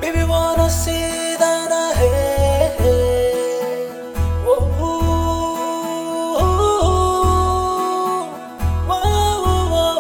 Baby, wanna see that I hate. Whoa, whoa, whoa,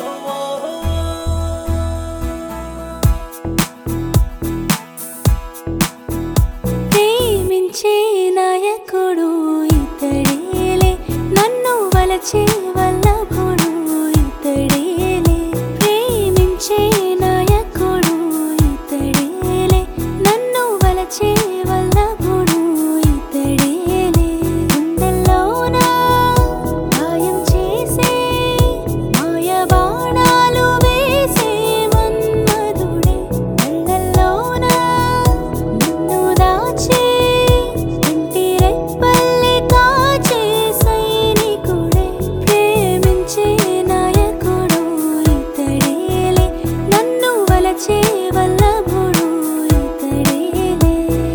ప్రేమించే నాయకుడు ఇతడేలే నన్ను వలచే వల్లభుడు ఇతడేలే ప్రేమించే నాయకుడు ఇతడేలే నన్ను వలచే వల్లభుడు ఇతడేలే గుండెల్లోన గాయం చేసే మాయ బాణాలు వేసే మన్మధుడే కళ్ళల్లోన నిన్ను దాచే ఇంటి రెప్పల్లి కాచే సైనికుడే ప్రేమించే నాయకుడు ఇతడేలే నన్ను వలచే వల్లభుడు ఇతడేలే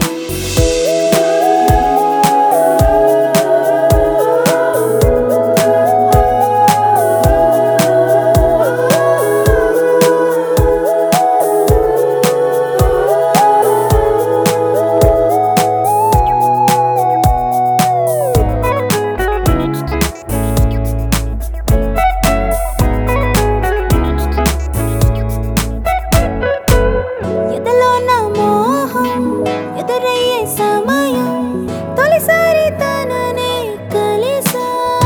ఎదలో నా మోహం ఎదురయ్యే సమయం తొలిసారి తననే కలిసా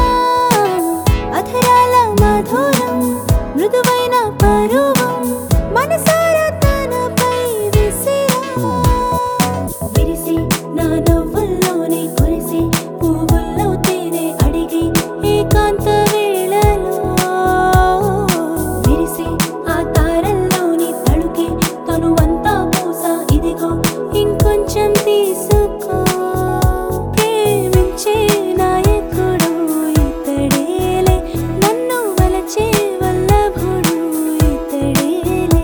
అధరాల మధురం మృదువైన పరువం మనసారా తనపై విసిరా విరిసి నా నవ్వుల్లోనే కురిసి పువ్వుల్లో తేనె అడిగి ఏకాంత వేళలో విరిసి ఆ తారల్లోని తడుకి తనువంతా పూస ఇదిగో ఇంకొంచెం తీసుకో ప్రేమించే నాయకుడు ఇతడేలే నన్ను వలచే వల్లభుడు ఇతడేలే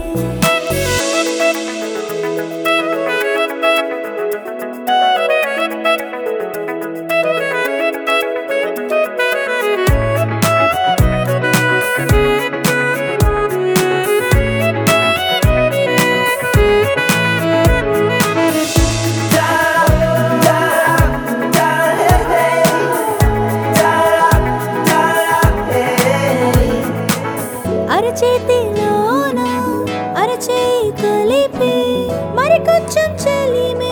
అరచేతిలోన అరచేయి కలిపి మరి కొంచెం చలిమే